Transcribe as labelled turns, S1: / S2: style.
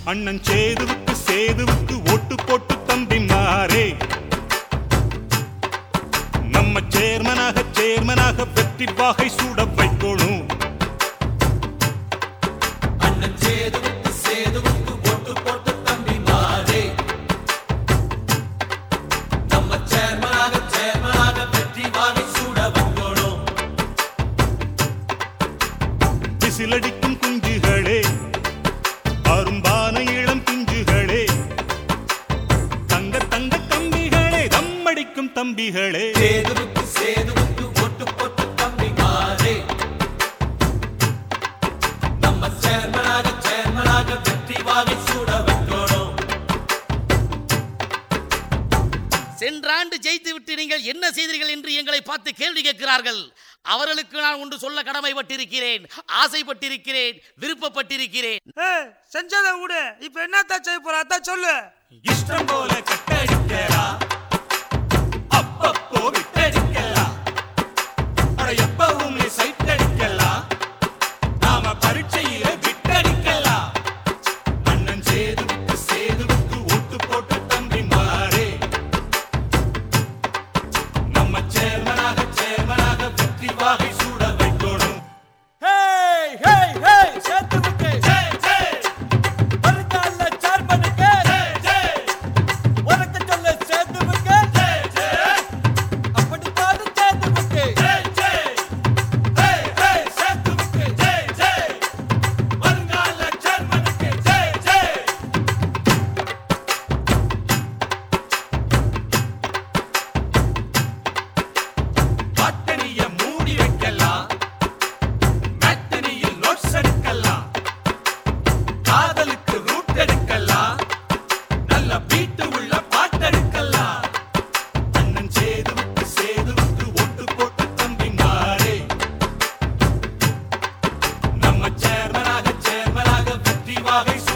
S1: அண்ணன் சேதுவுக்கு சேதுவுக்கு ஓட்டு போட்டு தம்பி மாறே நம்ம சேர்மனாக சேர்மனாக வெற்றி வாகை சூட வைக்கணும்
S2: அண்ணன் சேதுவுக்கு சேதுவுக்கு ஓட்டு போட்டு தம்பி மாறே நம்ம சேர்மனாக சேர்மனாக வெற்றி வாகை சூட வைக்கணும்
S1: விசிலடிக்கும் குஞ்சுகளே அரும்பான இளம் பிஞ்சுகளே தங்க தங்க தம்பிகளே தம்மடிக்கும் தம்பிகளே
S2: சேதுவுக்கு சேதுவுக்கு ஓட்டு போட்டு தம்பி மாறே நம்ம சேர்மனாக சேர்மனாக வெற்றி வாகை சூட வைக்கணும்
S3: சென்றாண்டு ஜெயித்து விட்டு நீங்கள் என்ன செய்தீர்கள் என்று எங்களை பார்த்து கேள்வி கேட்கிறார்கள் அவர்களுக்கு நான் ஒன்று சொல்ல கடமைப்பட்டிருக்கிறேன் ஆசைப்பட்டிருக்கிறேன் விருப்பப்பட்டிருக்கிறேன்
S4: ஏய், செஞ்சதை விடு இப்ப என்னத்தான் செய்ய போற அதான் சொல்லு
S1: இஷ்டம் போல கட்டடிக்கலாம் அப்பப்போ விட்டடிக்கலாம் அட எப்பவுமே சைட் அடிக்கலாம் நாம பரீட்சையில விட்டடிக்கலாம் அண்ணன் சேதுவுக்கு சேதுவுக்கு ஓட்டு போட்டு தம்பி மாறே நம்ம சேர்மனாக சேர்மனாக வெற்றி வாகை சூட வைக்கணும்
S4: ஹேய் ஹேய் ஹேய் சேத்துவுக்கு
S1: ஜெய் ஜெய்
S4: வருங்கால சேர்மனுக்கு
S1: ஜெய் ஜெய்
S4: உனக்கு சொல்ல சேத்துவுக்கு
S1: ஜெய் ஜெய்
S4: அப்படித்தான் சேத்துவுக்கு
S1: ஜெய் ஜெய் ஜெய் ஜெய் சேத்துவுக்கு ஜெய் ஜெய் வருங்கால ஜெர்மனுக்கு ஜெய் ஜெய் பாட்டனிய மூடி வைக்கலாம் மேட்டனியில் நோட்ஸ் எடுக்கலாம் காதலுக்கு ரூட் எடுக்கலாம் நல்ல பீட்டு உள்ள பாட்டெடுக்கலாம் அண்ணன் சேதுவுக்கு சேதுவுக்கு ஓட்டு போட்டு தம்பி மாறே நம்ம சேர்மனாக சேர்மனாக வெற்றி வாகை